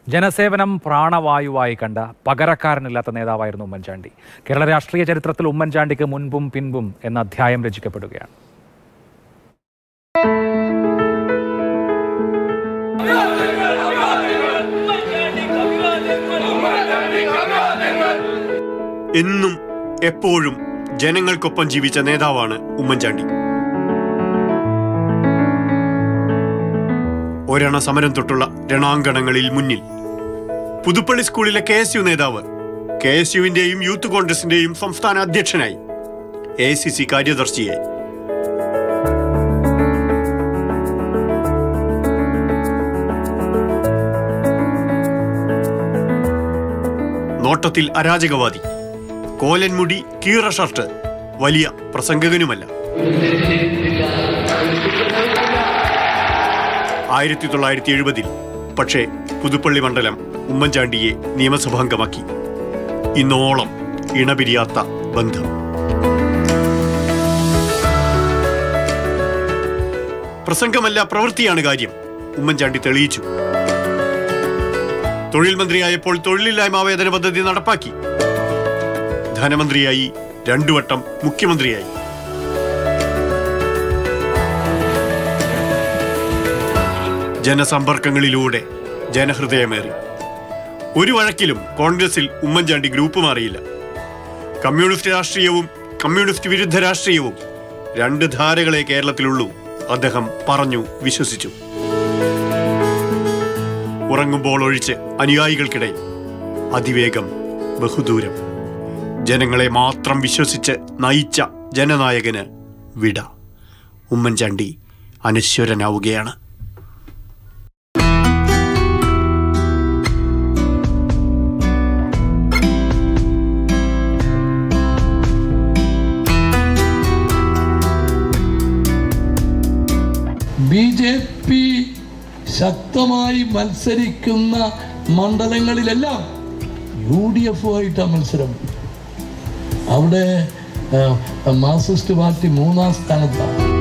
ജനസേവനം പ്രാണവായുവായി കണ്ട പകരക്കാരനില്ലാത്ത നേതാവായിരുന്നു ഉമ്മൻചാണ്ടി കേരള രാഷ്ട്രീയ ചരിത്രത്തിൽ ഉമ്മൻചാണ്ടിക്ക് മുൻപും പിൻപും എന്ന അധ്യായം രചിക്കപ്പെടുകയാണ് എന്നും എപ്പോഴും ജനങ്ങൾക്കൊപ്പം ജീവിച്ച നേതാവാണ് ഉമ്മൻചാണ്ടി ഒരണ സമരം തൊട്ടുള്ള രണാങ്കണങ്ങളിൽ മുന്നിൽ പുതുപ്പള്ളി സ്കൂളിലെ കെ എസ് യു നേതാവ് കെ എസ് യുവിന്റെയും യൂത്ത് കോൺഗ്രസിന്റെയും സംസ്ഥാന അധ്യക്ഷനായി എ സി സി കാര്യദർശിയായി നോട്ടത്തിൽ അരാജകവാദി കോലൻമുടി കീറ ഷർട്ട് വലിയ പ്രസംഗകനുമല്ല ആയിരത്തി തൊള്ളായിരത്തി എഴുപതിൽ പക്ഷേ പുതുപ്പള്ളി മണ്ഡലം ഉമ്മൻചാണ്ടിയെ നിയമസഭാംഗമാക്കി ഇന്നോളം ഇണപിരിയാത്ത ബന്ധം പ്രസംഗമല്ല പ്രവൃത്തിയാണ് കാര്യം ഉമ്മൻചാണ്ടി തെളിയിച്ചു തൊഴിൽ മന്ത്രിയായപ്പോൾ തൊഴിലില്ലായ്മ വേതന പദ്ധതി നടപ്പാക്കി ധനമന്ത്രിയായി രണ്ടു വട്ടം മുഖ്യമന്ത്രിയായി ജനസമ്പർക്കങ്ങളിലൂടെ ജനഹൃദയമേറി ഒരു വഴക്കിലും കോൺഗ്രസിൽ ഉമ്മൻചാണ്ടി ഗ്രൂപ്പ് മാറിയില്ല കമ്മ്യൂണിസ്റ്റ് രാഷ്ട്രീയവും കമ്മ്യൂണിസ്റ്റ് വിരുദ്ധ രാഷ്ട്രീയവും രണ്ട് ധാരകളെ കേരളത്തിലുള്ളൂ അദ്ദേഹം പറഞ്ഞു വിശ്വസിച്ചു ഉറങ്ങുമ്പോൾ ഒഴിച്ച് അനുയായികൾക്കിടയിൽ അതിവേഗം ബഹുദൂരം ജനങ്ങളെ മാത്രം വിശ്വസിച്ച് നയിച്ച ജനനായകന് വിട ഉമ്മൻചാണ്ടി അനശ്വരനാവുകയാണ് ബി ജെ പി ശക്തമായി മത്സരിക്കുന്ന മണ്ഡലങ്ങളിലെല്ലാം യു ഡി എഫുമായിട്ടാണ് മത്സരം അവിടെ ആ, മാർക്സിസ്റ്റ് പാർട്ടി മൂന്നാം സ്ഥാനത്താണ്